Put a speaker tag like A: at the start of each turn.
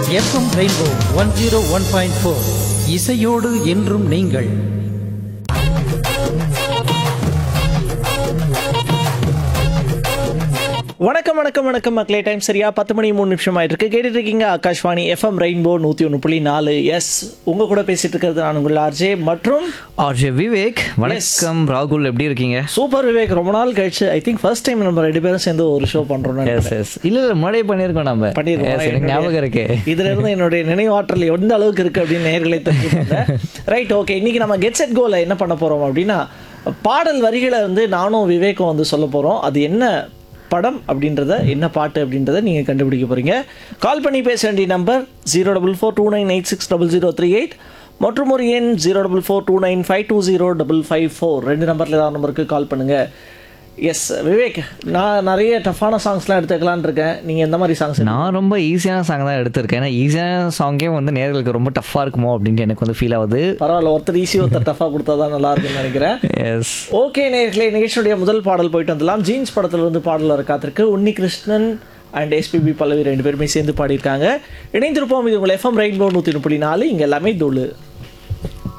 A: FM rainbow one zero one point four இசையோடு என்றும் நீங்கள்
B: வணக்கம் வணக்கம் வணக்கம் மக்களே டைம் சரியா பத்து மணி மூணு நிமிஷம் ஆயிட்டு இருக்கு கேட்டுட்டு இருக்கீங்க ஆகாஷ்வாணி எஃப்எம் ரெயின்போ நூற்றி ஒன்று புள்ளி நாலு எஸ் உங்க கூட பேசிட்டு இருக்கிறது நான் உங்கள் ஆர்ஜே மற்றும்
C: ஆர்ஜே விவேக் வணக்கம் ராகுல் எப்படி இருக்கீங்க
B: சூப்பர் விவேக் ரொம்ப நாள் கழிச்சு ஐ திங்க் ஃபர்ஸ்ட் டைம் நம்ம ரெண்டு பேரும் சேர்ந்து ஒரு ஷோ பண்றோம்
C: எஸ் எஸ் இல்ல இல்ல முன்னாடியே பண்ணியிருக்கோம் நம்ம Yes, எனக்கு
B: பண்ணிருக்கோம்
C: ஞாபகம் இருக்கு
B: இதுல இருந்து என்னுடைய நினைவாற்றல் எந்த அளவுக்கு இருக்கு அப்படின்னு நேர்களை தெரிஞ்சுக்கோங்க ரைட் ஓகே இன்னைக்கு நம்ம கெட் செட் கோல என்ன பண்ண போறோம் அப்படின்னா பாடல் வரிகளை வந்து நானும் விவேக்கும் வந்து சொல்ல போறோம் அது என்ன படம் அப்படின்றத என்ன பாட்டு அப்படின்றத நீங்கள் கண்டுபிடிக்க போறீங்க கால் பண்ணி பேச வேண்டிய number zero double four two nine eight six double zero three eight மற்றும் ஒரு எண் zero double four two nine five two zero double five four ரெண்டு நம்பரில் ஏதாவது நம்பருக்கு கால் பண்ணுங்கள் எஸ் விவேக் நான் நிறைய டஃப்பான சாங்ஸ்லாம் எடுத்துக்கலான்னு இருக்கேன் நீங்கள் எந்த மாதிரி சாங்ஸ்
C: நான் ரொம்ப ஈஸியான சாங் தான் எடுத்திருக்கேன் ஏன்னா ஈஸியான சாங்கே வந்து நேர்களுக்கு ரொம்ப டஃப்பாக இருக்குமோ அப்படின்ட்டு எனக்கு வந்து ஃபீல் ஆகுது
B: பரவாயில்ல ஒருத்தர் ஈஸி ஒருத்தர் டஃபாக கொடுத்தா தான் நல்லா இருக்கும்னு நினைக்கிறேன்
C: எஸ்
B: ஓகே நேர்களே நிகழ்ச்சியுடைய முதல் பாடல் போயிட்டு வந்துடலாம் ஜீன்ஸ் படத்துல இருந்து பாடல் வர காத்திருக்கு உன்னி கிருஷ்ணன் அண்ட் எஸ்பிபி பல்லவி ரெண்டு பேருமே சேர்ந்து பாடியிருக்காங்க இணைந்திருப்போம் இது உங்கள் எஃப்எம் ரெயின்போ நூற்றி முப்படி நாலு இங்கே எல்லாமே தூளு